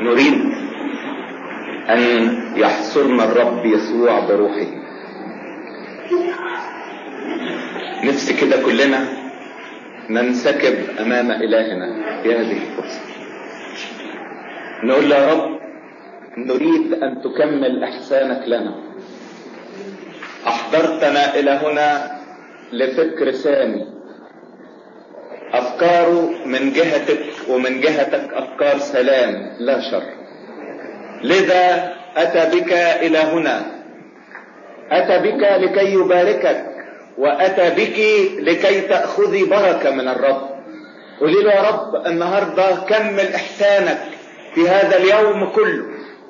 نريد ان يحصرنا الرب يسوع بروحه نفسي كده كلنا ننسكب امام الهنا في هذه الفرصه نقول له يا رب نريد ان تكمل احسانك لنا احضرتنا الى هنا لفكر سامي افكاره من جهتك ومن جهتك افكار سلام لا شر لذا اتى بك الى هنا اتى بك لكي يباركك واتى بك لكي تاخذي بركه من الرب قولي له يا رب النهارده كمل احسانك في هذا اليوم كله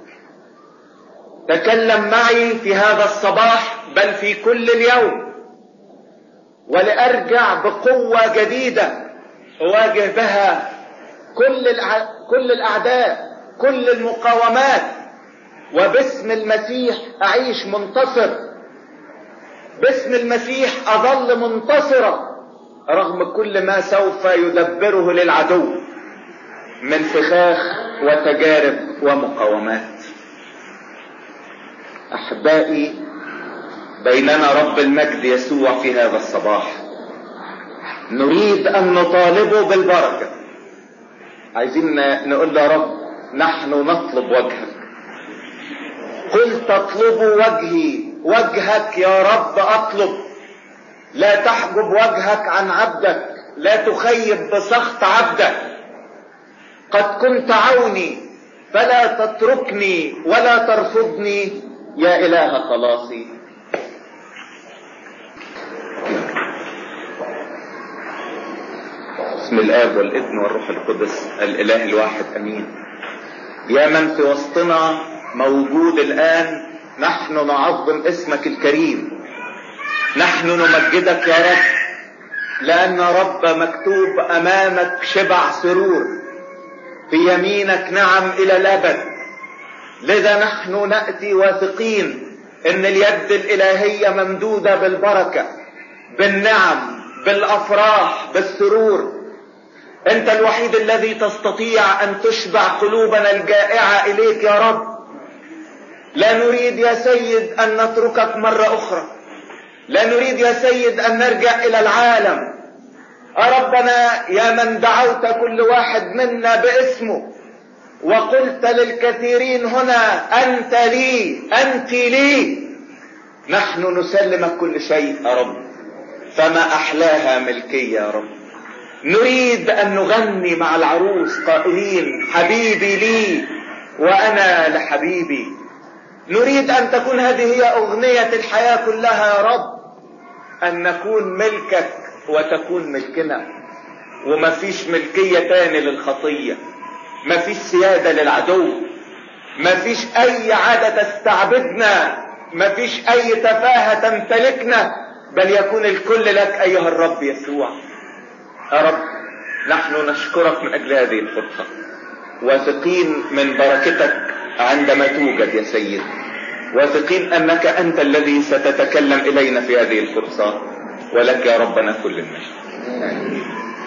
تكلم معي في هذا الصباح بل في كل اليوم ولارجع بقوه جديده اواجه بها كل الع... كل الاعداء كل المقاومات وباسم المسيح اعيش منتصر باسم المسيح اظل منتصرا رغم كل ما سوف يدبره للعدو من فخاخ وتجارب ومقاومات احبائي بيننا رب المجد يسوع في هذا الصباح نريد ان نطالبه بالبركه عايزين نقول له يا رب نحن نطلب وجهك قل تطلبوا وجهي وجهك يا رب اطلب لا تحجب وجهك عن عبدك لا تخيب بسخط عبدك قد كنت عوني فلا تتركني ولا ترفضني يا اله خلاصي بسم الاب والابن والروح القدس الاله الواحد امين يا من في وسطنا موجود الان نحن نعظم اسمك الكريم نحن نمجدك يا رب لان رب مكتوب امامك شبع سرور في يمينك نعم الى الابد لذا نحن ناتي واثقين ان اليد الالهيه ممدوده بالبركه بالنعم بالافراح بالسرور انت الوحيد الذي تستطيع ان تشبع قلوبنا الجائعه اليك يا رب لا نريد يا سيد ان نتركك مره اخرى لا نريد يا سيد ان نرجع الى العالم يا ربنا يا من دعوت كل واحد منا باسمه وقلت للكثيرين هنا انت لي انت لي نحن نسلمك كل شيء يا رب فما احلاها ملكيه يا رب نريد ان نغني مع العروس قائلين حبيبي لي وانا لحبيبي نريد ان تكون هذه هي اغنيه الحياه كلها يا رب ان نكون ملكك وتكون ملكنا ومفيش ملكيه تاني للخطيه مفيش سياده للعدو مفيش اي عاده تستعبدنا مفيش اي تفاهه تمتلكنا بل يكون الكل لك ايها الرب يسوع يا رب نحن نشكرك من اجل هذه الفرصه واثقين من بركتك عندما توجد يا سيد واثقين انك انت الذي ستتكلم الينا في هذه الفرصه ولك يا ربنا كل المجد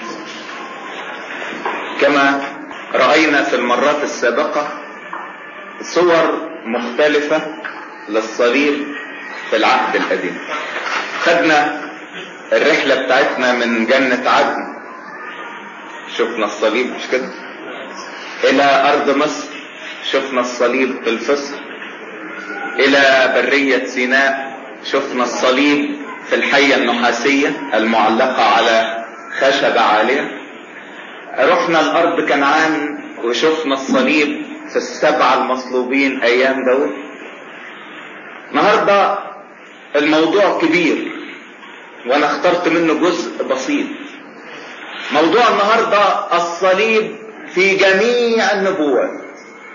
كما راينا في المرات السابقه صور مختلفه للصليب في العهد القديم خدنا الرحله بتاعتنا من جنه عدن شفنا الصليب مش كده الى ارض مصر شفنا الصليب في الفصح الى برية سيناء شفنا الصليب في الحية النحاسية المعلقة على خشبة عالية رحنا الارض كنعان وشفنا الصليب في السبعة المصلوبين ايام داود النهاردة الموضوع كبير وانا اخترت منه جزء بسيط موضوع النهاردة الصليب في جميع النبوات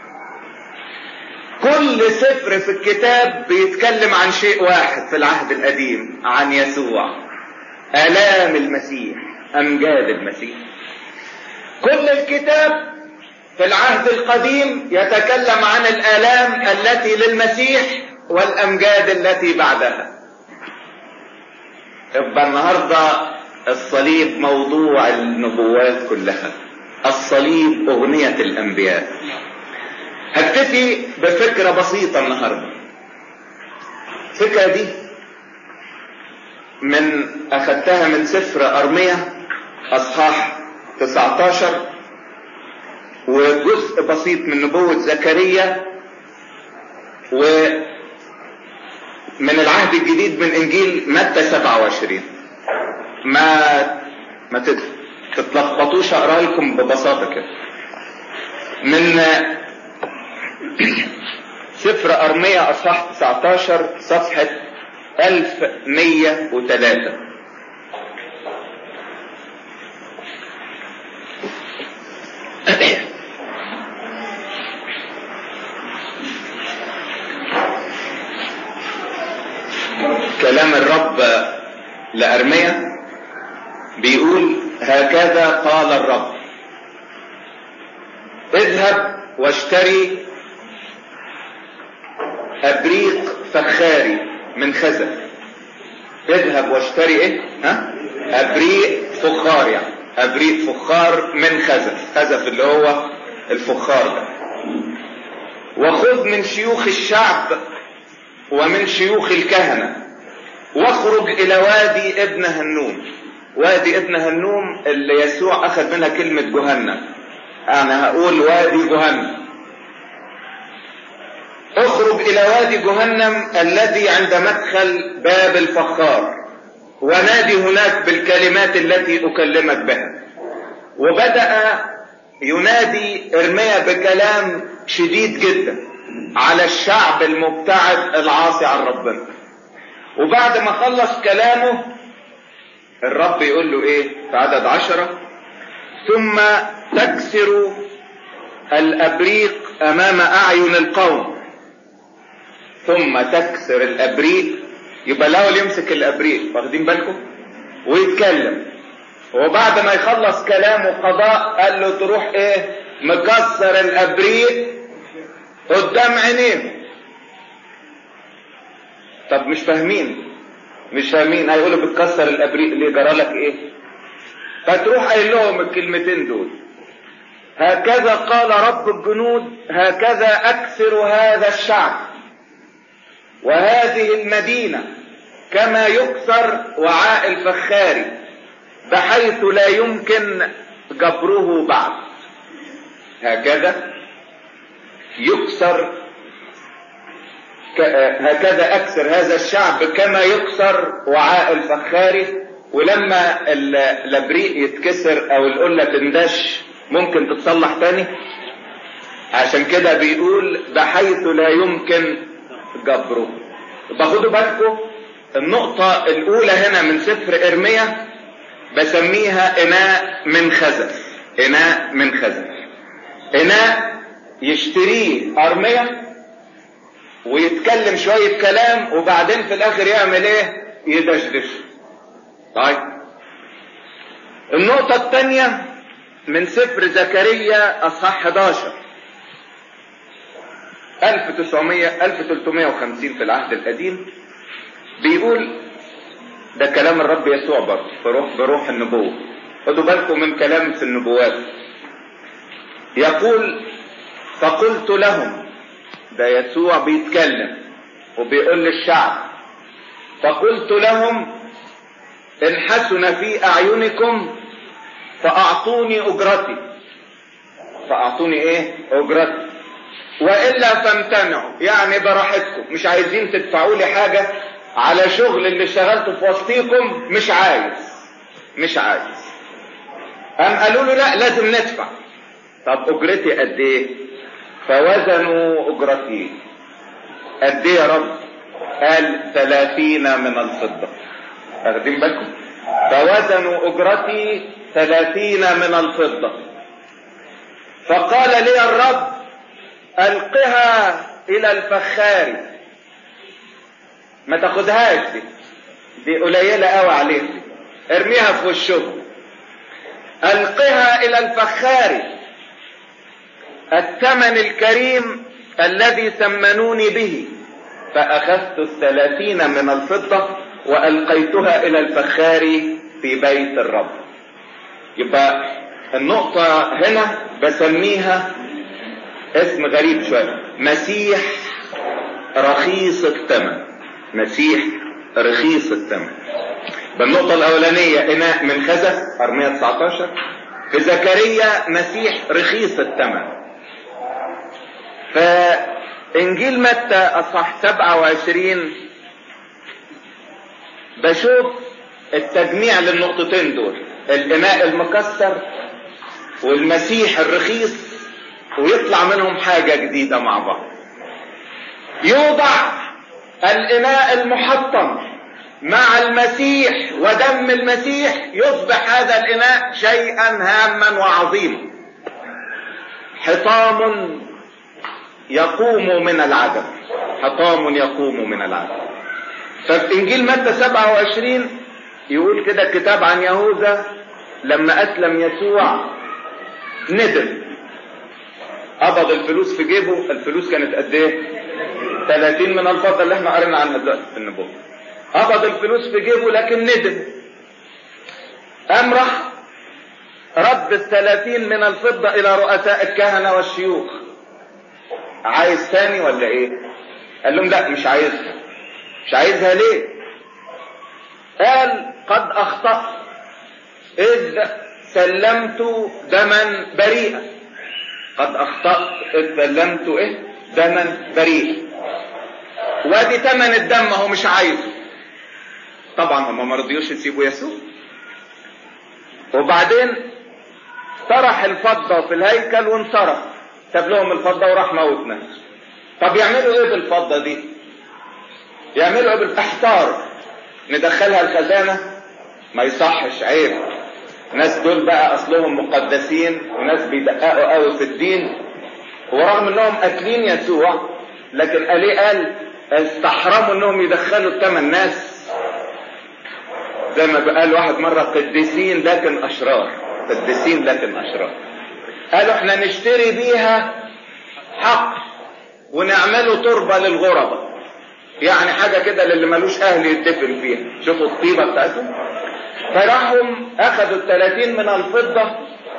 كل سفر في الكتاب بيتكلم عن شيء واحد في العهد القديم عن يسوع آلام المسيح أمجاد المسيح كل الكتاب في العهد القديم يتكلم عن الآلام التي للمسيح والأمجاد التي بعدها يبقى النهارده الصليب موضوع النبوات كلها الصليب أغنية الأنبياء هكتفي بفكرة بسيطة النهاردة الفكرة دي من اخدتها من سفر ارمية اصحاح 19 وجزء بسيط من نبوة زكريا ومن العهد الجديد من انجيل متى 27 ما ما تتلخبطوش اقرا لكم ببساطه كده من سفر ارمية اصحاح 19 صفحة 1103 كلام الرب لأرمية بيقول هكذا قال الرب اذهب واشتري ابريق فخاري من خزف اذهب واشتري ايه ها ابريق فخار يعني ابريق فخار من خزف خزف اللي هو الفخار ده وخذ من شيوخ الشعب ومن شيوخ الكهنة واخرج الى وادي ابن هنوم وادي ابن هنوم اللي يسوع اخذ منها كلمة جهنم انا هقول وادي جهنم اخرج الى وادي جهنم الذي عند مدخل باب الفخار ونادي هناك بالكلمات التي اكلمك بها وبدأ ينادي ارميا بكلام شديد جدا على الشعب المبتعد العاصي عن ربنا وبعد ما خلص كلامه الرب يقول له ايه في عدد عشرة ثم تكسر الابريق امام اعين القوم ثم تكسر الابريق يبقى الاول يمسك الابريق واخدين بالكم ويتكلم وبعد ما يخلص كلامه قضاء قال له تروح ايه مكسر الابريق قدام عينيه طب مش فاهمين مش فاهمين هيقولوا بتكسر الابريق ليه جرى لك ايه فتروح قايل لهم الكلمتين دول هكذا قال رب الجنود هكذا اكثر هذا الشعب وهذه المدينة كما يكسر وعاء الفخار بحيث لا يمكن جبره بعد هكذا يكسر هكذا اكسر هذا الشعب كما يكسر وعاء الفخار ولما الابريق يتكسر او القله تندش ممكن تتصلح تاني عشان كده بيقول بحيث لا يمكن جبره باخدوا بالكم النقطة الأولى هنا من سفر إرميا بسميها إناء من خزف إناء من خزف إناء يشتريه أرميا ويتكلم شوية كلام وبعدين في الآخر يعمل إيه؟ يدشدش طيب النقطة الثانية من سفر زكريا أصحاح 11 1900 1350 في العهد القديم بيقول ده كلام الرب يسوع برضه بروح بروح النبوة خدوا بالكم من كلام في النبوات يقول فقلت لهم ده يسوع بيتكلم وبيقول للشعب فقلت لهم ان حسن في اعينكم فاعطوني اجرتي فاعطوني ايه اجرتي والا فامتنعوا يعني براحتكم مش عايزين تدفعوا لي حاجة على شغل اللي اشتغلته في وسطيكم مش عايز مش عايز قام قالوا له لا لازم ندفع طب اجرتي قد ايه فوزنوا اجرتي قد ايه يا رب قال ثلاثين من الفضة واخدين بالكم فوزنوا اجرتي ثلاثين من الفضة فقال لي الرب القها الى الفخار ما تاخدهاش دي دي قليلة قوي عليك دي ارميها في وشهم القها الى الفخار الثمن الكريم الذي ثمنوني به فاخذت الثلاثين من الفضة والقيتها الى الفخار في بيت الرب يبقى النقطة هنا بسميها اسم غريب شوية مسيح رخيص الثمن مسيح رخيص الثمن بالنقطة الأولانية إناء من خزف أرمية 19 في زكريا مسيح رخيص الثمن فإنجيل متى أصح 27 بشوف التجميع للنقطتين دول الإناء المكسر والمسيح الرخيص ويطلع منهم حاجة جديدة مع بعض يوضع الإناء المحطم مع المسيح ودم المسيح يصبح هذا الإناء شيئا هاما وعظيما حطام يقوم من العدم حطام يقوم من العدم ففي إنجيل متى 27 يقول كده الكتاب عن يهوذا لما أسلم يسوع ندم قبض الفلوس في جيبه الفلوس كانت قد ايه 30 من الفضة اللي احنا قرينا عنها دلوقتي في النبوة قبض الفلوس في جيبه لكن ندم قام راح رد الثلاثين من الفضة إلى رؤساء الكهنة والشيوخ عايز تاني ولا ايه قال لهم لا مش عايزها مش عايزها ليه قال قد أخطأت إذ سلمت دما بريئا قد أخطأت إذ سلمت إيه دما بريئا وادي تمن الدم هو مش عايزه طبعا هم ما رضيوش يسيبوا يسوع وبعدين طرح الفضة في الهيكل وانصرف ساب لهم الفضة وراح موت نفسه طب يعملوا ايه بالفضة دي يعملوا ايه بالاحتار ندخلها الخزانة ما يصحش عيب ناس دول بقى اصلهم مقدسين وناس بيدققوا قوي في الدين ورغم انهم قاتلين يسوع لكن قال ايه قال استحرموا انهم يدخلوا الثمن ناس زي ما قال واحد مرة قديسين لكن اشرار قديسين لكن اشرار قالوا احنا نشتري بيها حق ونعمله تربة للغرباء يعني حاجة كده للي ملوش اهل يدفن فيها شوفوا الطيبة بتاعتهم فراحوا اخذوا الثلاثين من الفضة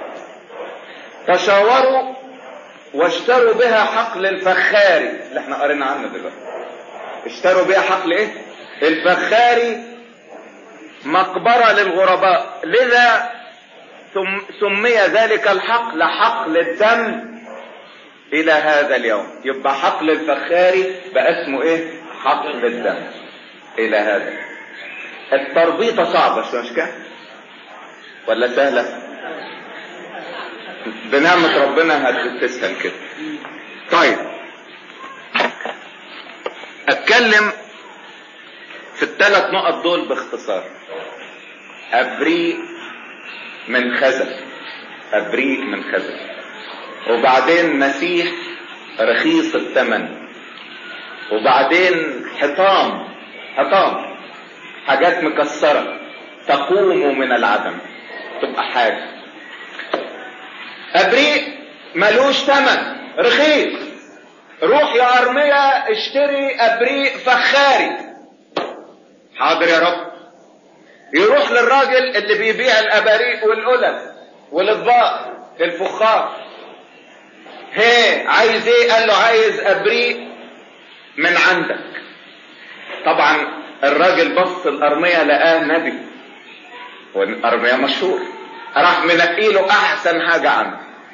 تشاوروا واشتروا بها حقل الفخاري اللي احنا قرينا عنه دلوقتي اشتروا بها حقل ايه الفخاري مقبرة للغرباء لذا سمي ذلك الحقل حقل الدم الى هذا اليوم يبقى حقل الفخاري بقى اسمه ايه حقل الدم الى هذا التربيطة صعبة شو مش كده ولا سهلة بنعمة ربنا هتسهل كده طيب اتكلم في الثلاث نقط دول باختصار ابريء من خزف ابريء من خزف وبعدين مسيح رخيص الثمن وبعدين حطام حطام حاجات مكسرة تقوم من العدم تبقى حاجة ابريء ملوش ثمن رخيص روح يا ارميا اشتري ابريء فخاري حاضر يا رب يروح للراجل اللي بيبيع الاباريق والقلم والاطباق للفخار هي عايز ايه قال له عايز ابريق من عندك طبعا الراجل بص الارمية لقاه نبي والارمية مشهور راح منقي له احسن حاجة عنه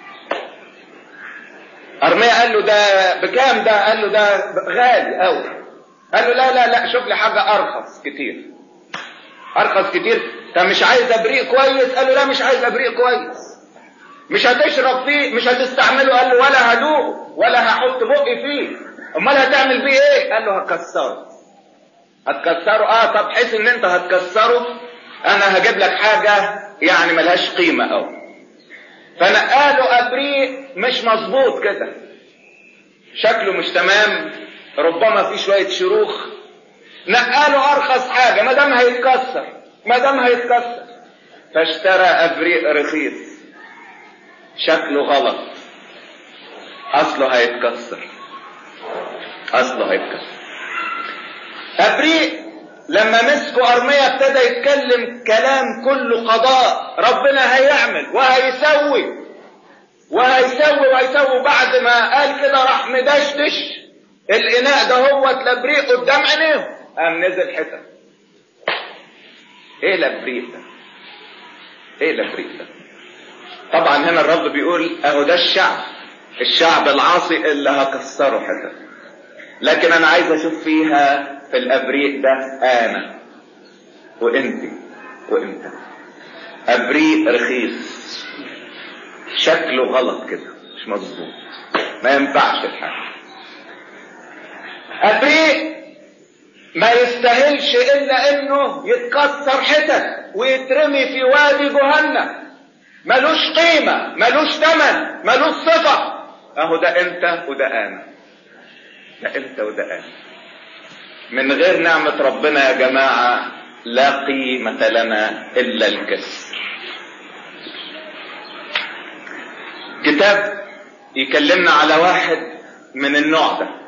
ارمية قال له ده بكام ده قال له ده غالي قوي قال له لا لا لا شوف لي حاجة ارخص كتير ارخص كتير انت مش عايز ابريق كويس قال له لا مش عايز ابريق كويس مش هتشرب فيه مش هتستعمله قال له ولا هدوقه ولا هحط بقي فيه امال هتعمل بيه ايه قال له هكسره هتكسره اه طب حيث ان انت هتكسره انا هجيب لك حاجة يعني ملهاش قيمة او فنقاله ابريق مش مظبوط كده شكله مش تمام ربما في شوية شروخ نقاله ارخص حاجة ما دام هيتكسر ما دام هيتكسر فاشترى ابريق رخيص شكله غلط اصله هيتكسر اصله هيتكسر ابريق لما مسكوا ارميا ابتدى يتكلم كلام كله قضاء ربنا هيعمل وهيسوي وهيسوي وهيسوي بعد ما قال كده راح مدشدش الاناء ده هو لبريق قدام عينيهم قام نزل حتت ايه لبريق ده ايه لبريق ده طبعا هنا الرب بيقول اهو ده الشعب الشعب العاصي اللي هكسره حتت لكن انا عايز اشوف فيها في الابريق ده انا وانت وانت ابريق رخيص شكله غلط كده مش مظبوط ما ينفعش الحال ابريق ما يستاهلش الا انه يتكسر حتت ويترمي في وادي جهنم ملوش قيمة ملوش ثمن ملوش صفة اهو ده انت وده انا ده انت وده انا من غير نعمة ربنا يا جماعة لا قيمة لنا الا الكسر كتاب يكلمنا على واحد من النوع ده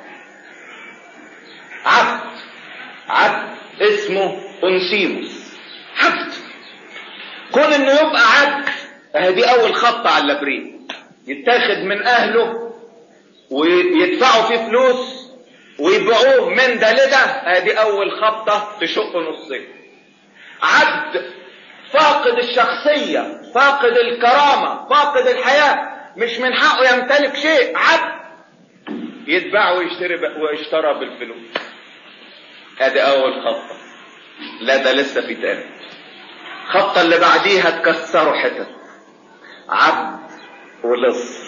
عبد عبد اسمه انسيموس عبد كون انه يبقى عبد دي اول خطة على اللبريق يتاخد من اهله ويدفعوا فيه فلوس ويبيعوه من ده لده دي اول خطة تشق نصين عبد فاقد الشخصية فاقد الكرامة فاقد الحياة مش من حقه يمتلك شيء عبد يتباع ويشتري ويشترى بالفلوس ادي اول خطة لا ده لسه في تاني الخطة اللي بعديها تكسروا حتت عبد ولص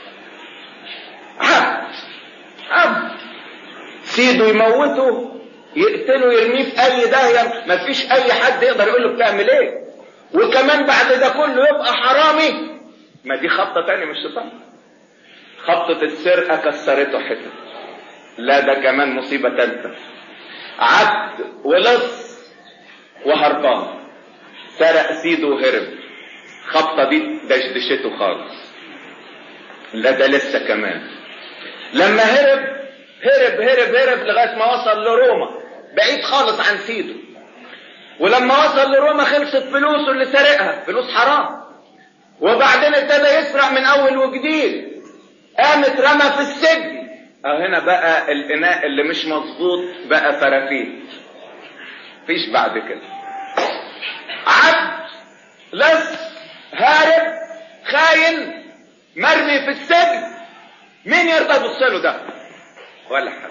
عبد عبد سيده يموته يقتله يرميه في اي داهية مفيش اي حد يقدر يقول له بتعمل ايه وكمان بعد ده كله يبقى حرامي ما دي خطة تاني مش شيطان خطة السرقة كسرته حتت لا ده كمان مصيبة تالتة عبد ولص وهربان سرق سيده وهرب خطة دي دشدشته خالص لا ده لسه كمان لما هرب هرب هرب هرب لغاية ما وصل لروما بعيد خالص عن سيده ولما وصل لروما خلصت فلوسه اللي سرقها فلوس حرام وبعدين ابتدى يسرق من اول وجديد قام اترمى في السجن اه هنا بقى الاناء اللي مش مظبوط بقى فرافيت فيش بعد كده عبد لص هارب خاين مرمي في السجن مين يرضى يبص له ده ولا حد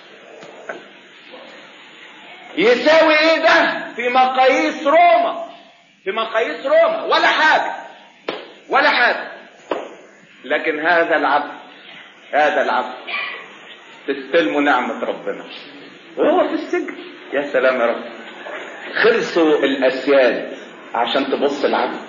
يساوي ايه ده في مقاييس روما في مقاييس روما ولا حاجه ولا حاجه لكن هذا العبد هذا العبد تستلموا نعمة ربنا وهو في السجن يا سلام يا رب خلصوا الأسياد عشان تبص العبد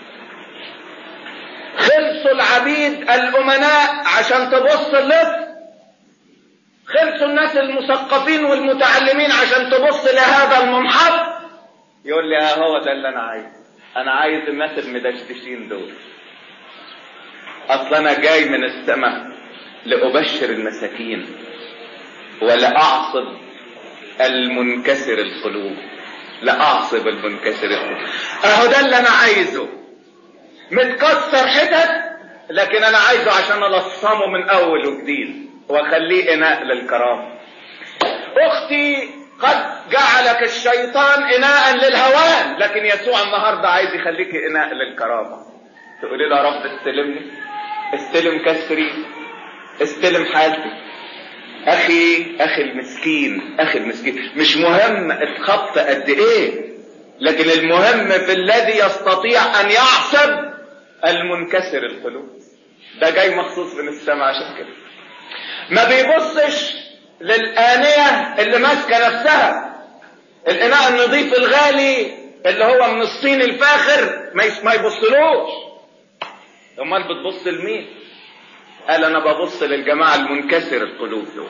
خلصوا العبيد الأمناء عشان تبص اللص خلصوا الناس المثقفين والمتعلمين عشان تبص لهذا المنحط يقول لي ها هو ده اللي انا عايزه انا عايز الناس المدشدشين دول اصل انا جاي من السماء لابشر المساكين ولاعصب المنكسر القلوب لاعصب المنكسر القلوب اهو ده اللي انا عايزه متكسر حتت لكن انا عايزه عشان الصمه من اول وجديد واخليه اناء للكرامه اختي قد جعلك الشيطان اناء للهوان لكن يسوع النهارده عايز يخليك اناء للكرامه تقولي له يا رب استلمني استلم كسري استلم حالتي اخي اخي المسكين اخي المسكين مش مهم اتخط قد ايه لكن المهم في الذي يستطيع ان يعصب المنكسر القلوب ده جاي مخصوص من السماء عشان كده ما بيبصش للآنية اللي ماسكة نفسها الإناء النظيف الغالي اللي هو من الصين الفاخر ما يبصلوش امال بتبص لمين قال انا ببص للجماعة المنكسر القلوب دول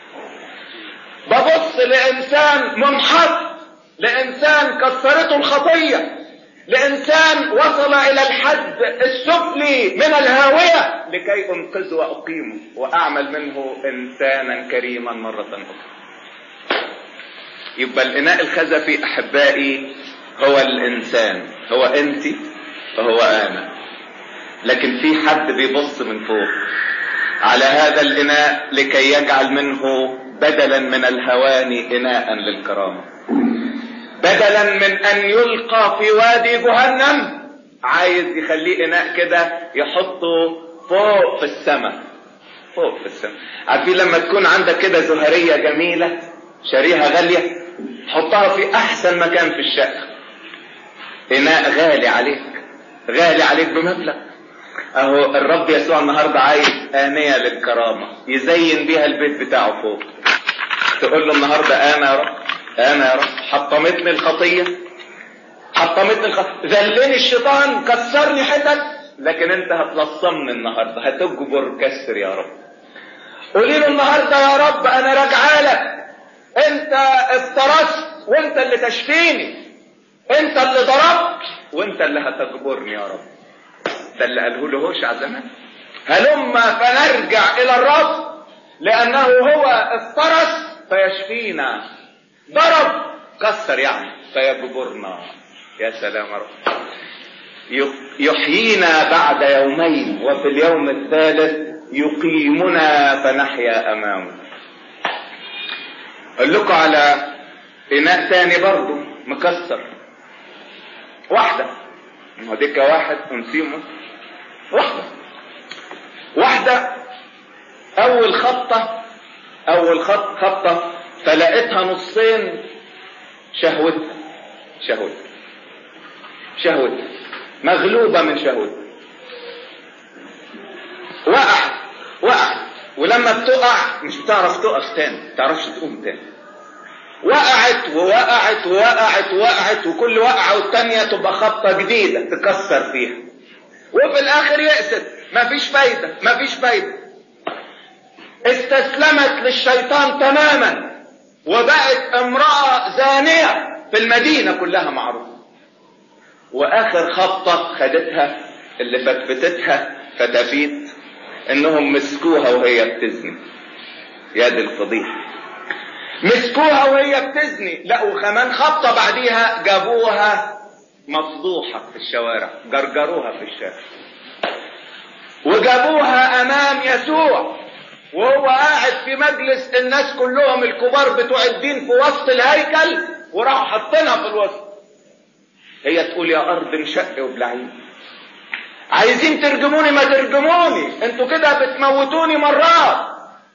ببص لانسان منحط لانسان كسرته الخطية لانسان وصل الى الحد السفلي من الهاوية لكي انقذه واقيمه واعمل منه انسانا كريما مرة اخرى يبقى الاناء الخزفي احبائي هو الانسان هو انت وهو انا لكن في حد بيبص من فوق على هذا الاناء لكي يجعل منه بدلا من الهوان اناء للكرامه بدلا من ان يلقى في وادي جهنم عايز يخليه اناء كده يحطه فوق في السماء فوق في السماء عارفين لما تكون عندك كده زهرية جميلة شاريها غالية حطها في احسن مكان في الشقة اناء غالي عليك غالي عليك بمبلغ اهو الرب يسوع النهاردة عايز آنية للكرامة يزين بيها البيت بتاعه فوق تقول له النهاردة انا يا رب انا يا رب حطمتني الخطية حطمتني الخطية ذلني الشيطان كسرني حتت لكن انت هتلصمني النهاردة هتجبر كسر يا رب قولي له النهاردة يا رب انا راجعه لك انت افترست وانت اللي تشفيني انت اللي ضربت وانت اللي هتجبرني يا رب ده اللي قاله له هوشع زمان هلم فنرجع الى الرب لانه هو افترس فيشفينا ضرب كسر يعني فيجبرنا يا سلام يا رب يحيينا بعد يومين وفي اليوم الثالث يقيمنا فنحيا امامه اقول لكم على اناء تاني برضه مكسر واحدة ما ديك واحد ونسيمه واحدة واحدة اول خطة اول خط خطة فلقيتها نصين شهوتها شهوتها شهوتها مغلوبة من شهوتها وقعت وقعت ولما بتقع مش بتعرف تقف تاني ما تعرفش تقوم تاني وقعت ووقعت ووقعت ووقعت وكل وقعة والتانية تبقى خبطة جديدة تكسر فيها وفي الاخر يأست مفيش فايدة مفيش فايدة استسلمت للشيطان تماما وبقت امرأة زانية في المدينة كلها معروفة واخر خبطة خدتها اللي فتفتتها فتافيت انهم مسكوها وهي بتزني يا دي الفضيحة مسكوها وهي بتزني لا وكمان خبطة بعديها جابوها مفضوحة في الشوارع جرجروها في الشارع وجابوها امام يسوع وهو قاعد في مجلس الناس كلهم الكبار بتوع الدين في وسط الهيكل وراحوا حاطينها في الوسط هي تقول يا ارض انشق وبلعين عايزين ترجموني ما ترجموني انتوا كده بتموتوني مرات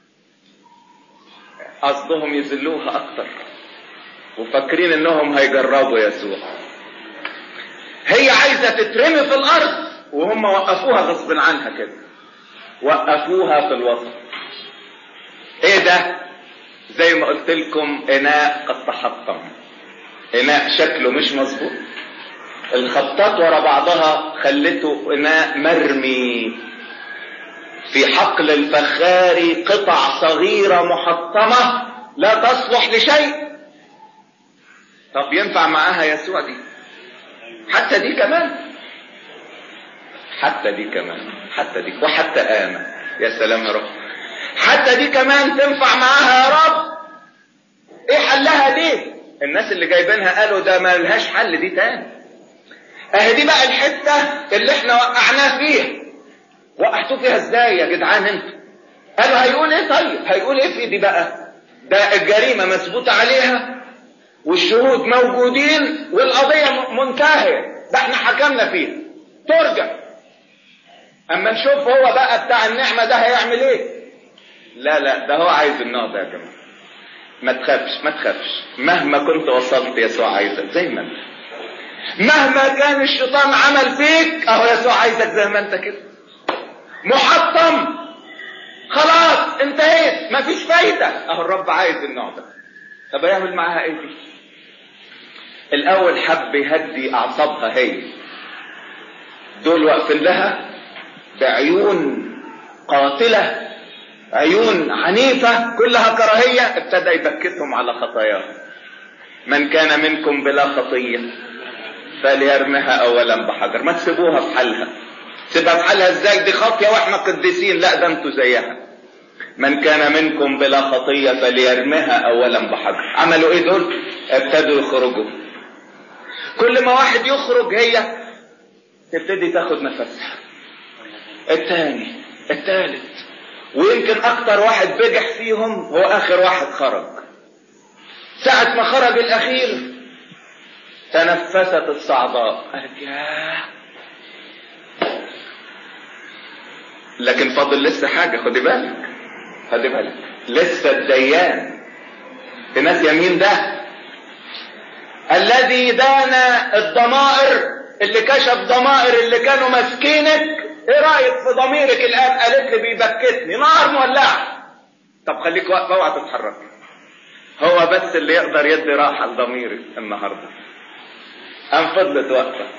قصدهم يذلوها اكتر وفاكرين انهم هيجربوا يسوع هي عايزة تترمي في الارض وهم وقفوها غصب عنها كده وقفوها في الوسط ايه ده زي ما قلت لكم اناء قد تحطم اناء شكله مش مظبوط الخطات ورا بعضها خلته اناء مرمي في حقل الفخار قطع صغيرة محطمة لا تصلح لشيء طب ينفع معاها يسوع دي حتى دي كمان حتى دي كمان حتى دي وحتى آمن يا سلام يا رب حتى دي كمان تنفع معاها يا رب ايه حلها دي الناس اللي جايبينها قالوا ده ما لهاش حل دي تاني اهي دي بقى الحتة اللي احنا وقعناه فيها وقعتوا فيها ازاي يا جدعان انتوا قالوا هيقول ايه طيب هيقول ايه في دي بقى ده الجريمة مثبوتة عليها والشهود موجودين والقضية منتهية ده احنا حكمنا فيها ترجع اما نشوف هو بقى بتاع النعمة ده هيعمل ايه لا لا ده هو عايز النوع ده يا جماعة ما تخافش ما تخافش مهما كنت وصلت يسوع عايزك زي ما انت مهما كان الشيطان عمل فيك اهو يسوع عايزك زي ما انت كده محطم خلاص انتهيت مفيش فايدة اهو الرب عايز النوع ده طب يعمل معاها ايه دي الاول حب يهدي اعصابها هي دول واقفين لها بعيون قاتلة عيون عنيفة كلها كراهية ابتدى يبكتهم على خطاياهم من كان منكم بلا خطية فليرمها اولا بحجر ما تسيبوها في حالها سيبها في حالها ازاي دي خاطية واحنا قديسين لا ده انتوا زيها من كان منكم بلا خطية فليرمها اولا بحجر عملوا ايه دول ابتدوا يخرجوا كل ما واحد يخرج هي تبتدي تاخد نفسها الثاني الثالث ويمكن اكتر واحد بجح فيهم هو اخر واحد خرج ساعة ما خرج الاخير تنفست الصعداء قالت ياه لكن فاضل لسه حاجة خدي بالك خدي بالك لسه الديان ناس يمين ده الذي دان الضمائر اللي كشف ضمائر اللي كانوا ماسكينك ايه رايك في ضميرك الان قالت لي بيبكتني نار مولعه طب خليك واقفه اوعى تتحرك هو بس اللي يقدر يدي راحه لضميرك النهارده ام فضلت واقفه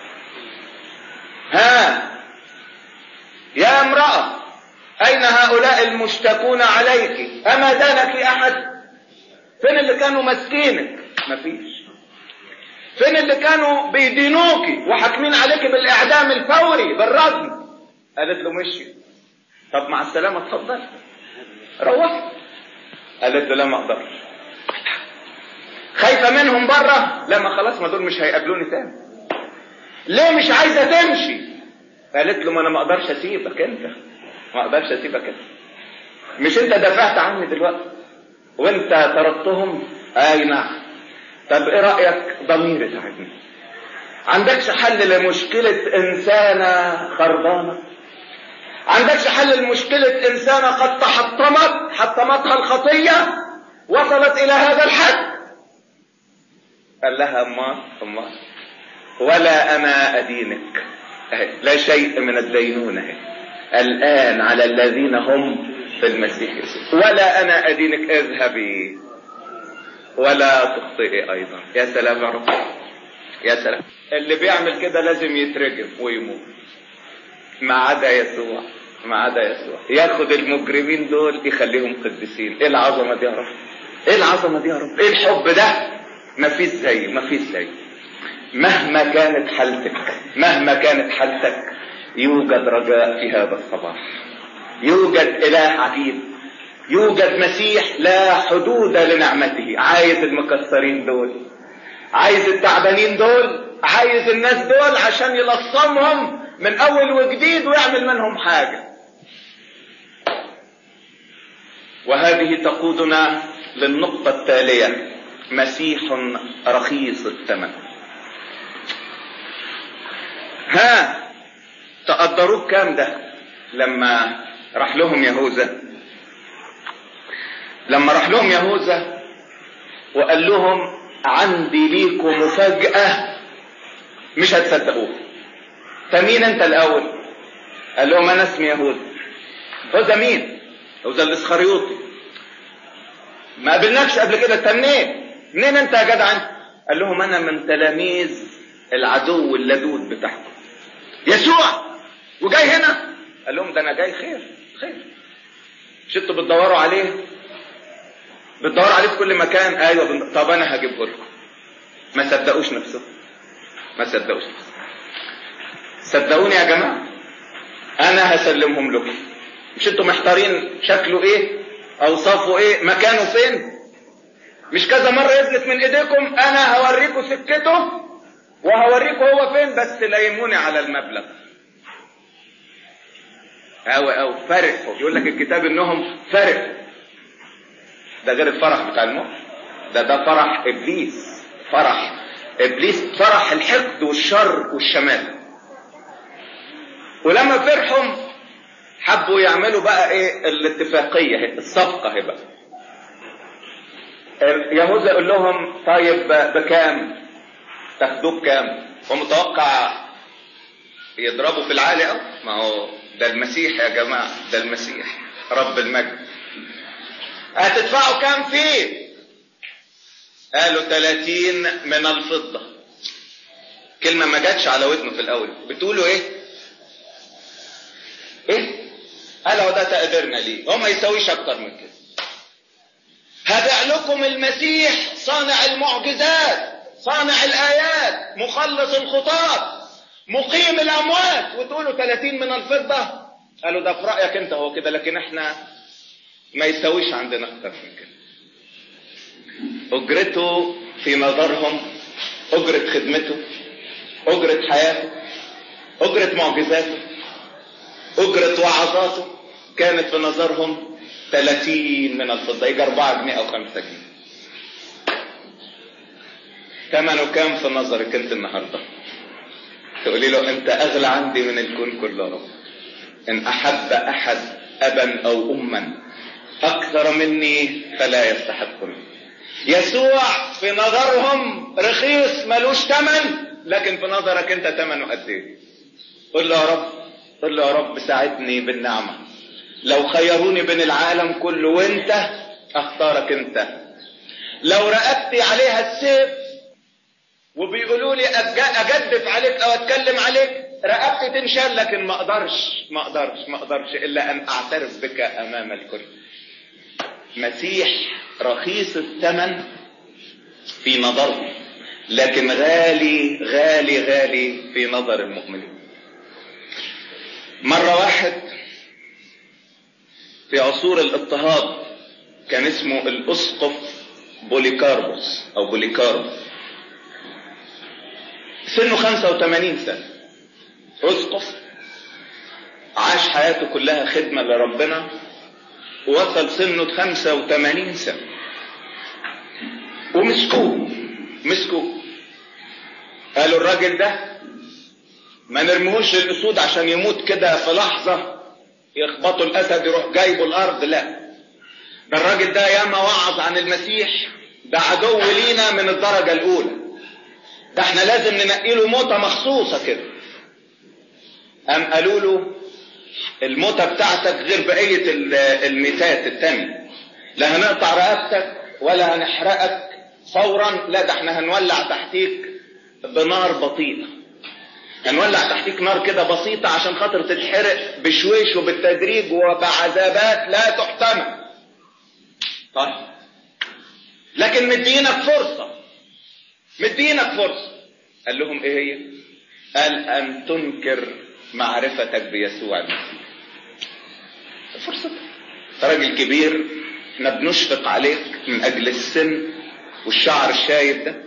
ها يا امراه اين هؤلاء المشتكون عليك اما دانك احد فين اللي كانوا ماسكينك مفيش فين اللي كانوا بيدينوكي وحاكمين عليك بالاعدام الفوري بالرجم قالت له مشي طب مع السلامه اتفضل روحي قالت له لا ما اقدرش خايفه منهم بره لا ما خلاص ما دول مش هيقابلوني تاني ليه مش عايزه تمشي قالت له ما انا ما اقدرش اسيبك انت ما اقدرش اسيبك انت مش انت دافعت عني دلوقتي وانت طردتهم اي نعم طب ايه رايك ضميري تعبني عندكش حل لمشكله انسانه خربانه عندكش حل لمشكله انسانه قد تحطمت حطمتها الخطيه وصلت الى هذا الحد قال لها اما اما ولا انا ادينك لا شيء من الدينونه الان على الذين هم في المسيح يسوع ولا انا ادينك اذهبي ولا تخطئي ايضا يا سلام يا رب يا سلام اللي بيعمل كده لازم يترجم ويموت ما عدا يسوع ما عدا يسوع ياخد المجرمين دول يخليهم قديسين ايه العظمه دي يا رب ايه العظمه دي يا رب ايه الحب ده ما فيش زي ما فيش زي مهما كانت حالتك مهما كانت حالتك يوجد رجاء في هذا الصباح يوجد اله عجيب يوجد مسيح لا حدود لنعمته عايز المكسرين دول عايز التعبانين دول عايز الناس دول عشان يلصمهم من اول وجديد ويعمل منهم حاجة وهذه تقودنا للنقطة التالية مسيح رخيص الثمن ها تقدروه كام ده لما راح لهم يهوذا لما راح لهم يهوذا وقال لهم عندي ليكم مفاجأة مش هتصدقوها فمين انت الاول قال لهم انا اسمي يهوذا يهوذا مين يهوذا الاسخريوطي ما قابلناكش قبل كده انت منين منين انت يا جدع انت قال لهم انا من تلاميذ العدو اللدود بتاعكم يسوع وجاي هنا قال لهم ده انا جاي خير خير مش انتوا بتدوروا عليه بتدوروا عليه في كل مكان ايوه بن... طب انا هجيبه لكم ما صدقوش نفسهم ما صدقوش نفسهم صدقوني يا جماعه انا هسلمهم لكم مش انتوا محتارين شكله ايه اوصافه ايه مكانه فين مش كذا مرة يفلت من ايديكم انا هوريكم سكته وهوريكم هو فين بس ليموني على المبلغ او او فرحوا يقول لك الكتاب انهم فرحوا ده غير الفرح بتاع الموت ده ده فرح ابليس فرح ابليس فرح الحقد والشر والشمال ولما فرحوا حبوا يعملوا بقى ايه الاتفاقيه الصفقه هي بقى يهوذا يقول لهم طيب بكام تاخدوه بكام ومتوقع يضربوا في العالي أو ما هو ده المسيح يا جماعة ده المسيح رب المجد هتدفعوا كام فيه قالوا 30 من الفضة كلمة ما جاتش على ودنه في الأول بتقولوا إيه إيه قالوا ده تقدرنا ليه هو ما يسويش أكتر من كده هبع لكم المسيح صانع المعجزات صانع الآيات مخلص الخطاة مقيم الأموات وتقولوا 30 من الفضة قالوا ده في رأيك أنت هو كده لكن احنا ما يسويش عندنا أكتر من كده أجرته في نظرهم أجرة خدمته أجرة حياته أجرة معجزاته أجرة وعظاته كانت في نظرهم 30 من الفضة يجي 4 جنيه أو 5 جنيه ثمنه كام في نظرك أنت النهاردة تقولي له أنت أغلى عندي من الكون كله إن أحب أحد أبا أو أما أكثر مني فلا يستحقني يسوع في نظرهم رخيص ملوش ثمن لكن في نظرك أنت ثمنه قد إيه قل له يا رب قل له يا رب ساعدني بالنعمة لو خيروني بين العالم كله وانت اختارك انت لو رقبتي عليها السيف وبيقولوا لي اجدف عليك او اتكلم عليك رقبتي تنشال لكن ما اقدرش ما اقدرش ما اقدرش الا ان اعترف بك امام الكل مسيح رخيص الثمن في نظره لكن غالي غالي غالي في نظر المؤمنين مرة واحد في عصور الاضطهاد كان اسمه الاسقف بوليكاربوس او بوليكارب سنه 85 سنة اسقف عاش حياته كلها خدمة لربنا ووصل سنه 85 سنة ومسكوه مسكوه قالوا الراجل ده ما نرميهوش للاسود عشان يموت كده في لحظه يخبطوا الاسد يروح جايبه الارض لا ده الراجل ده ياما وعظ عن المسيح ده عدو لينا من الدرجه الاولى ده احنا لازم ننقي له موته مخصوصه كده قام قالوا له الموته بتاعتك غير بقيه الميتات التانية لا هنقطع رقبتك ولا هنحرقك فورا لا ده احنا هنولع تحتيك بنار بطيئه هنولع تحتيك نار كده بسيطة عشان خاطر تتحرق بشويش وبالتدريج وبعذابات لا تحتمل طيب لكن مدينك فرصة مدينك فرصة قال لهم ايه هي قال ان تنكر معرفتك بيسوع المسيح فرصة راجل كبير احنا بنشفق عليك من اجل السن والشعر الشايب ده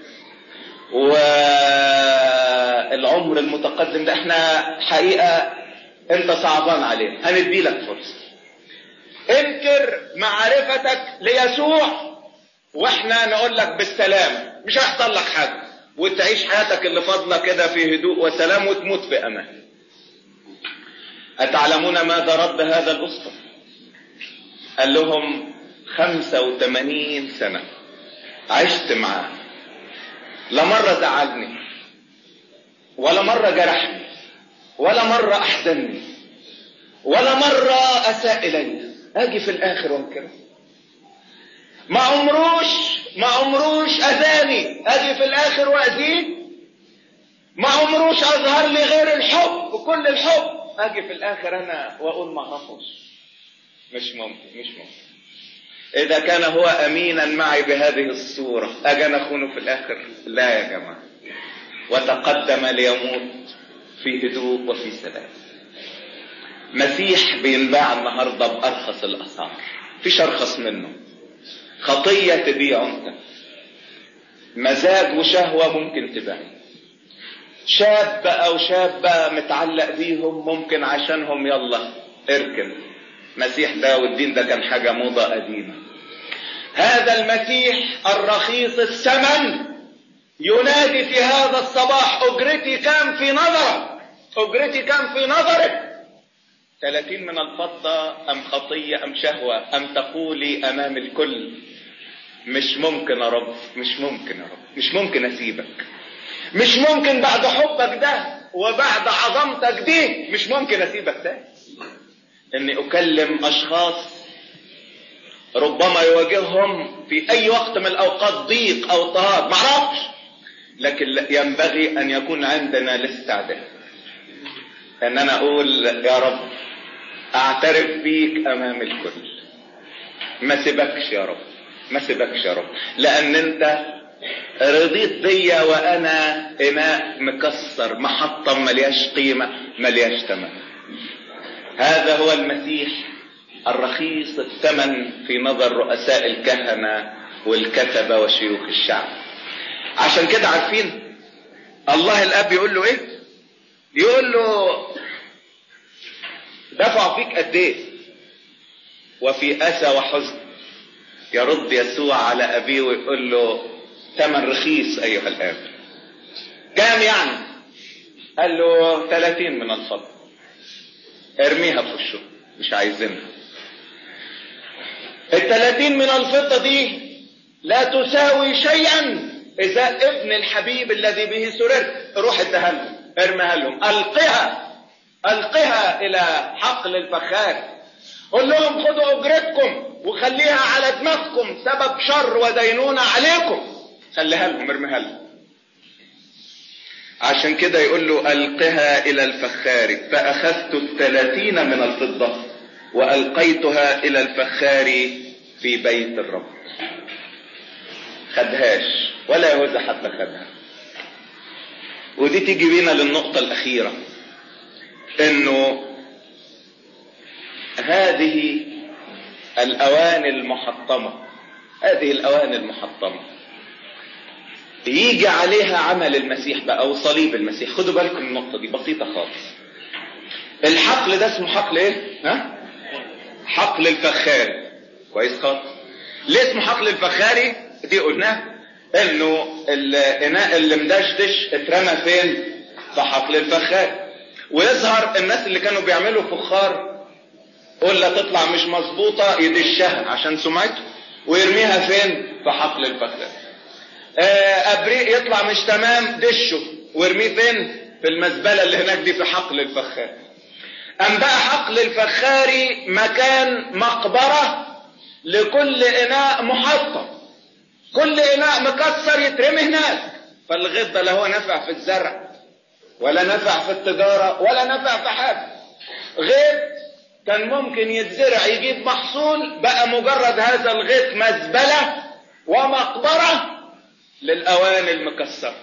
والعمر المتقدم ده احنا حقيقة انت صعبان علينا هندي لك فرصة انكر معرفتك ليسوع واحنا نقول لك بالسلام مش هيحصل لك حاجة وتعيش حياتك اللي فاضلة كده في هدوء وسلام وتموت في امان أتعلمون ماذا رد هذا الأسقف قال لهم خمسة وثمانين سنة عشت معاه لا مرة زعلني ولا مرة جرحني ولا مرة أحزنني ولا مرة أساء إلي أجي في الآخر وانكره ما عمروش ما عمروش أذاني أجي في الآخر وأذيه ما عمروش أظهر لي غير الحب وكل الحب أجي في الآخر أنا وأقول ما أعرفوش مش ممكن مش ممكن إذا كان هو أمينا معي بهذه الصورة أجي أنا أخونه في الآخر لا يا جماعة وتقدم ليموت في هدوء وفي سلام مسيح بينباع النهارده بأرخص الأسعار فيش أرخص منه خطية تبيع أنت مزاج وشهوة ممكن تبيع شاب أو شابة متعلق بيهم ممكن عشانهم يلا اركن مسيح ده والدين ده كان حاجة موضة قديمة هذا المسيح الرخيص الثمن ينادي في هذا الصباح أجرتي كم في نظرك أجرتي كم في نظرك ثلاثين من الفضة أم خطية أم شهوة أم تقولي أمام الكل مش ممكن يا رب مش ممكن يا رب مش ممكن أسيبك مش ممكن بعد حبك ده وبعد عظمتك دي مش ممكن أسيبك تاني إني أكلم أشخاص ربما يواجههم في أي وقت من الأوقات ضيق أو اضطهاد معرفش لكن ينبغي أن يكون عندنا الاستعداد ان انا اقول يا رب اعترف بيك امام الكل ما سيبكش يا رب ما سيبكش يا رب لان انت رضيت بيا وانا اناء مكسر محطة ملياش قيمة ملياش ثمن هذا هو المسيح الرخيص الثمن في نظر رؤساء الكهنة والكتبة وشيوخ الشعب عشان كده عارفين الله الاب يقول له ايه يقول له دفعوا فيك قد ايه وفي اسى وحزن يرد يسوع على ابيه ويقول له ثمن رخيص ايها الاب كام يعني قال له 30 من الفضل ارميها في وشه مش عايزينها الثلاثين من الفضة دي لا تساوي شيئا إذا ابن الحبيب الذي به سررت روح ادها لهم ارميها لهم ألقها ألقها إلى حقل الفخار قول لهم خدوا أجرتكم وخليها على دماغكم سبب شر ودينونة عليكم خليها لهم ارميها لهم عشان كده يقول له ألقها إلى الفخار فأخذت الثلاثين من الفضة وألقيتها إلى الفخار في بيت الرب خدهاش ولا يهوذا حتى خدها ودي تيجي بينا للنقطة الأخيرة إنه هذه الأواني المحطمة هذه الأواني المحطمة يجي عليها عمل المسيح بقى او صليب المسيح خدوا بالكم من النقطه دي بسيطه خالص الحقل ده اسمه حقل ايه ها حقل الفخاري كويس خالص ليه اسمه حقل الفخاري دي قلناه انه الاناء اللي مدشدش اترمى فين في حقل الفخاري ويظهر الناس اللي كانوا بيعملوا فخار قلة تطلع مش مظبوطة يدشها عشان سمعته ويرميها فين في حقل الفخاري ابريق يطلع مش تمام دشه وارميه فين في المزبلة اللي هناك دي في حقل الفخاري ام بقى حقل الفخاري مكان مقبرة لكل اناء محطم كل اناء مكسر يترمي هناك فالغيط ده لا هو نفع في الزرع ولا نفع في التجارة ولا نفع في حاجة غيط كان ممكن يتزرع يجيب محصول بقى مجرد هذا الغيط مزبلة ومقبرة للأواني المكسرة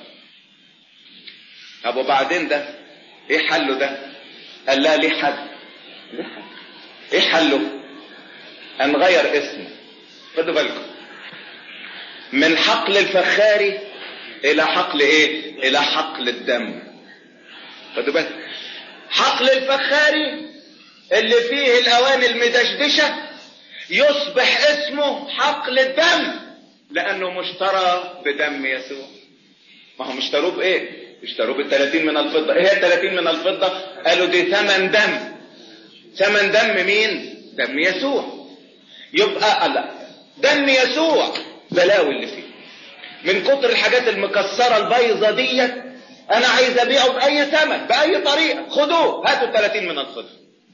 طب وبعدين ده ايه حله ده قال لا ليه حل ليه حل ايه حله هنغير اسمه خدوا بالكم من حقل الفخاري الى حقل ايه الى حقل الدم خدوا بالكم حقل الفخاري اللي فيه الاواني المدشدشه يصبح اسمه حقل الدم لانه مشترى بدم يسوع ما هو مشتروه بايه اشتروه ب 30 من الفضه ايه هي 30 من الفضه قالوا دي ثمن دم ثمن دم مين دم يسوع يبقى لا دم يسوع بلاوي اللي فيه من كتر الحاجات المكسره البيضه ديت انا عايز ابيعه باي ثمن باي طريقه خدوه هاتوا 30 من الفضه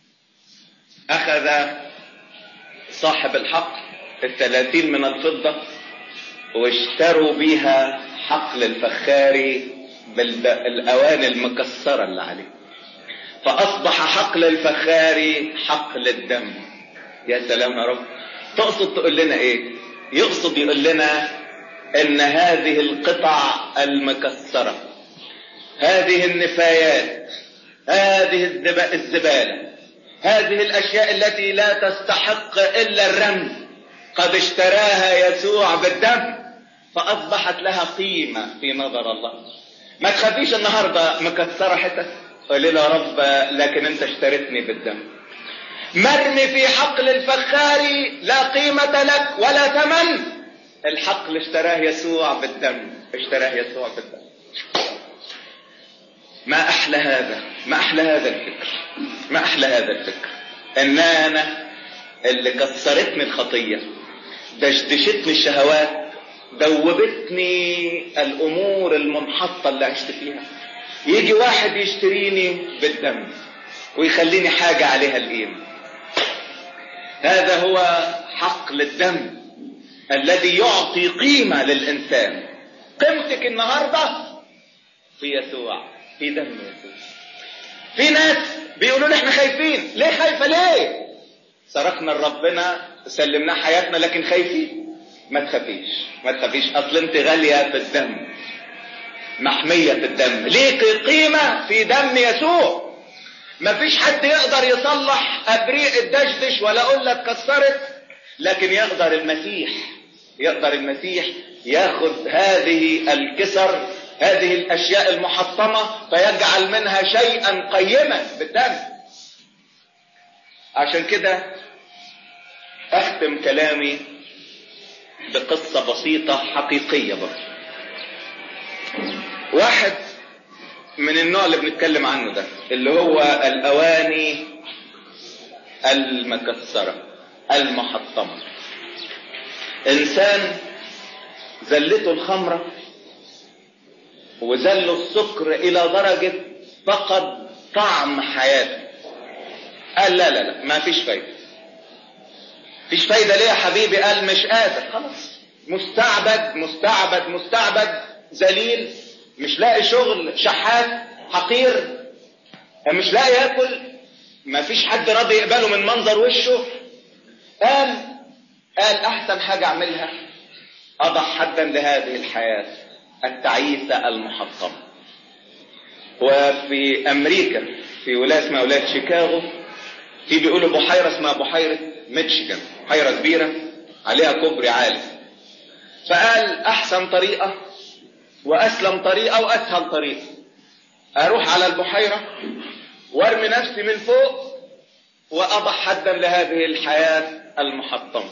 اخذ صاحب الحق الثلاثين من الفضه واشتروا بيها حقل الفخاري بالاواني المكسره اللي عليه فاصبح حقل الفخاري حقل الدم يا سلام يا رب تقصد تقول لنا ايه يقصد يقول لنا ان هذه القطع المكسره هذه النفايات هذه الزباله هذه الاشياء التي لا تستحق الا الرمز قد اشتراها يسوع بالدم فاصبحت لها قيمه في نظر الله ما تخافيش النهارده مكسره حتت قولي له يا رب لكن انت اشتريتني بالدم مرمي في حقل الفخاري لا قيمة لك ولا ثمن الحقل اشتراه يسوع بالدم اشتراه يسوع بالدم ما احلى هذا ما احلى هذا الفكر ما احلى هذا الفكر ان انا اللي كسرتني الخطيه دشدشتني الشهوات دوبتني الامور المنحطه اللي عشت فيها يجي واحد يشتريني بالدم ويخليني حاجه عليها القيمه هذا هو حقل الدم الذي يعطي قيمه للانسان قيمتك النهارده في يسوع في دم يسوع في ناس بيقولوا لي احنا خايفين ليه خايفه ليه صرخنا لربنا سلمناه حياتنا لكن خايفين ما تخافيش ما تخافيش اصل انت غاليه في الدم محميه في الدم ليك قيمه في دم يسوع ما فيش حد يقدر يصلح ابريق الدشدش ولا اقول لك كسرت لكن يقدر المسيح يقدر المسيح ياخذ هذه الكسر هذه الاشياء المحطمه فيجعل منها شيئا قيما بالدم عشان كده اختم كلامي بقصة بسيطة حقيقية برضه واحد من النوع اللي بنتكلم عنه ده اللي هو الاواني المكسرة المحطمة انسان زلته الخمرة وزله السكر الى درجة فقد طعم حياته قال لا لا لا ما فيش فايدة فيش فايدة ليه يا حبيبي قال مش قادر خلاص مستعبد مستعبد مستعبد ذليل مش لاقي شغل شحات حقير مش لاقي ياكل ما فيش حد راضي يقبله من منظر وشه قال قال احسن حاجة اعملها اضع حدا لهذه الحياة التعيسة المحطمة وفي امريكا في ولاية اسمها ولاية شيكاغو في بيقولوا بحيرة اسمها بحيرة ميتشيغان بحيرة كبيرة عليها كوبري عالي فقال احسن طريقة واسلم طريقة واسهل طريقة اروح على البحيرة وارمي نفسي من فوق واضع حدا لهذه الحياة المحطمة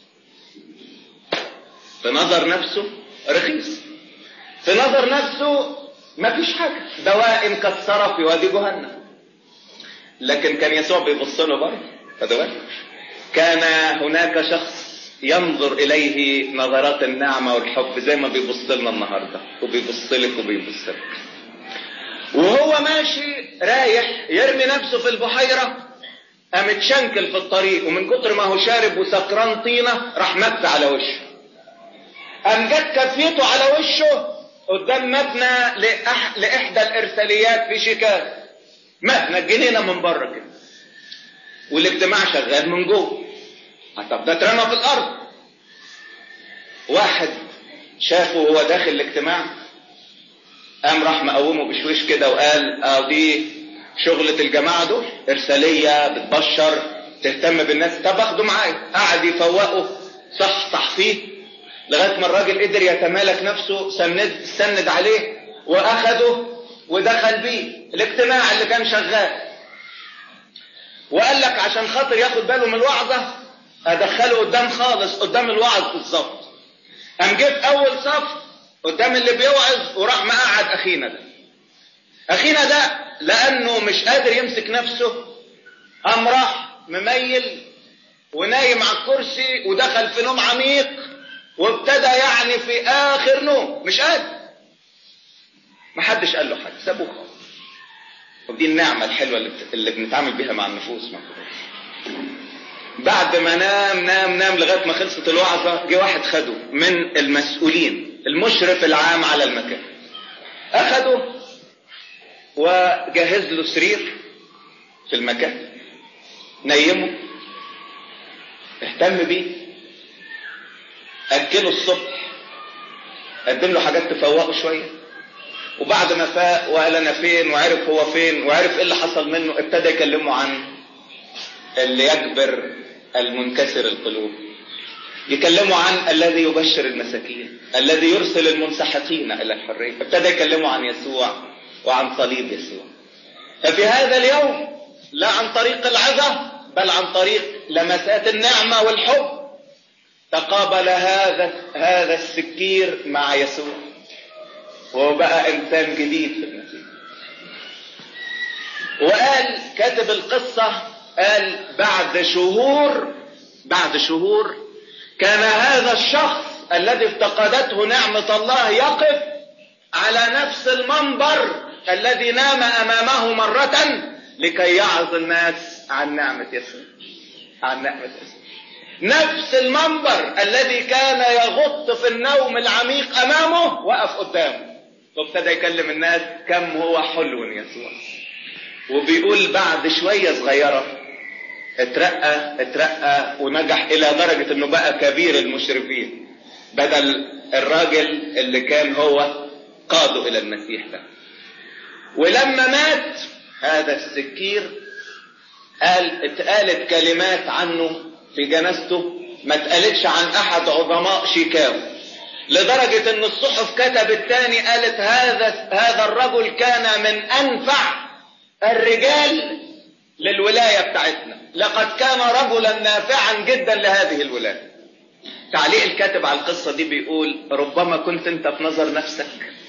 في نظر نفسه رخيص في نظر نفسه مفيش حاجة دواء مكسرة في وادي جهنم لكن كان يسوع بيبص له برضه فدوات كان هناك شخص ينظر اليه نظرات النعمه والحب زي ما بيبص لنا النهارده وبيبص لك وبيبص لك وهو ماشي رايح يرمي نفسه في البحيره قام اتشنكل في الطريق ومن كتر ما هو شارب وسكران طينه راح مت على وشه قام جت كفيته على وشه قدام مبنى لأح... لاحدى الارساليات في شيكاغو مبنى الجنينه من بره كده والاجتماع شغال من جوه طب ده اترمى في الارض واحد شافه وهو داخل الاجتماع قام راح مقومه بشويش كده وقال اه دي شغلة الجماعة دول ارسالية بتبشر تهتم بالناس طب اخده معايا قعد يفوقه صح صح فيه لغاية ما الراجل قدر يتمالك نفسه سند سند عليه واخده ودخل بيه الاجتماع اللي كان شغال وقال لك عشان خاطر ياخد باله من الوعظة ادخله قدام خالص قدام الوعظ بالظبط قام جه في اول صف قدام اللي بيوعظ وراح مقعد اخينا ده اخينا ده لانه مش قادر يمسك نفسه قام راح مميل ونايم على الكرسي ودخل في نوم عميق وابتدى يعني في اخر نوم مش قادر محدش قال له حاجه سابوه خالص ودي النعمه الحلوه اللي, بت... اللي بنتعامل بيها مع النفوس ما بعد ما نام نام نام لغايه ما خلصت الوعظه جه واحد خده من المسؤولين المشرف العام على المكان اخده وجهز له سرير في المكان نيمه اهتم بيه اكله الصبح قدم له حاجات تفوقه شويه وبعد ما فاق وقال انا فين وعرف هو فين وعرف ايه اللي حصل منه ابتدى يكلمه عن اللي يجبر المنكسر القلوب يكلموا عن الذي يبشر المساكين الذي يرسل المنسحقين الى الحريه ابتدى يكلموا عن يسوع وعن صليب يسوع ففي هذا اليوم لا عن طريق العظة بل عن طريق لمسات النعمة والحب تقابل هذا هذا السكير مع يسوع وبقى انسان جديد في المسيح وقال كاتب القصة قال بعد شهور بعد شهور كان هذا الشخص الذي افتقدته نعمة الله يقف على نفس المنبر الذي نام امامه مرة لكي يعظ الناس عن نعمة يسوع عن نعمة يسوع نفس المنبر الذي كان يغط في النوم العميق امامه وقف قدامه وابتدى يكلم الناس كم هو حلو يسوع وبيقول بعد شوية صغيرة اترقى اترقى ونجح الى درجة انه بقى كبير المشرفين بدل الراجل اللي كان هو قاده الى المسيح ده ولما مات هذا السكير قال اتقالت كلمات عنه في جنازته ما اتقالتش عن احد عظماء شيكاغو لدرجة ان الصحف كتبت تاني قالت هذا هذا الرجل كان من انفع الرجال للولاية بتاعتنا لقد كان رجلا نافعا جدا لهذه الولاية تعليق الكاتب على القصة دي بيقول ربما كنت انت في نظر نفسك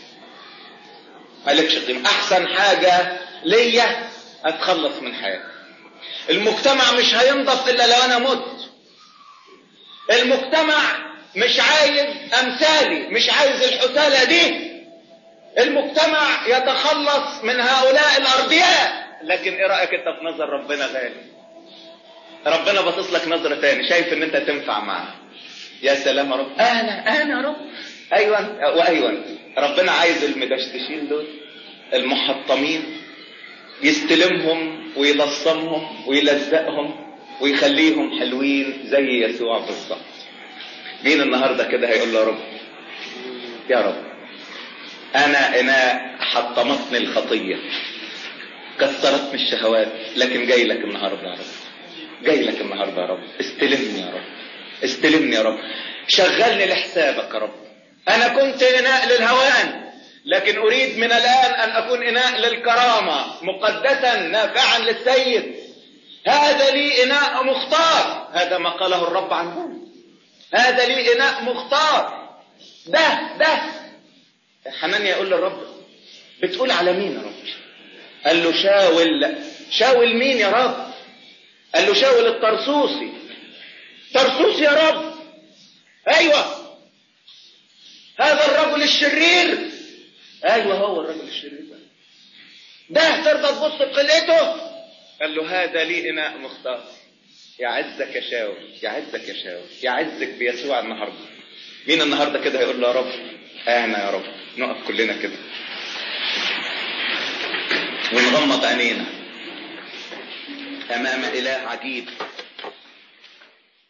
مالكش قيمة احسن حاجة ليا اتخلص من حياتي المجتمع مش هينضف الا لو انا مت المجتمع مش عايز امثالي مش عايز الحثالة دي المجتمع يتخلص من هؤلاء الارضياء لكن ايه رايك انت في نظر ربنا غالي ربنا باصص لك نظره تاني شايف ان انت تنفع معاه يا سلام يا رب انا انا يا رب ايوه وايوه ربنا عايز المدشدشين دول المحطمين يستلمهم ويلصمهم ويلزقهم ويخليهم حلوين زي يسوع بالظبط مين النهارده كده هيقول له يا رب يا رب انا اناء حطمتني الخطيه كسرتني الشهوات لكن جاي لك النهارده يا رب جاي لك النهارده يا رب استلمني يا رب استلمني يا رب شغلني لحسابك يا رب انا كنت اناء للهوان لكن اريد من الان ان اكون اناء للكرامه مقدسا نافعا للسيد هذا لي اناء مختار هذا ما قاله الرب عنه هذا لي اناء مختار ده ده حنانيا يقول للرب بتقول على مين يا رب قال له شاول شاول مين يا رب قال له شاول الطرسوسي طرسوسي يا رب ايوه هذا الرجل الشرير ايوه هو الرجل الشرير ده ده ترضى تبص بقلته قال له هذا لي اناء مختار يعزك يا شاول يعزك يا شاول يعزك بيسوع النهارده مين النهارده كده هيقول له يا رب انا يا رب نقف كلنا كده ونغمض عينينا امام اله عجيب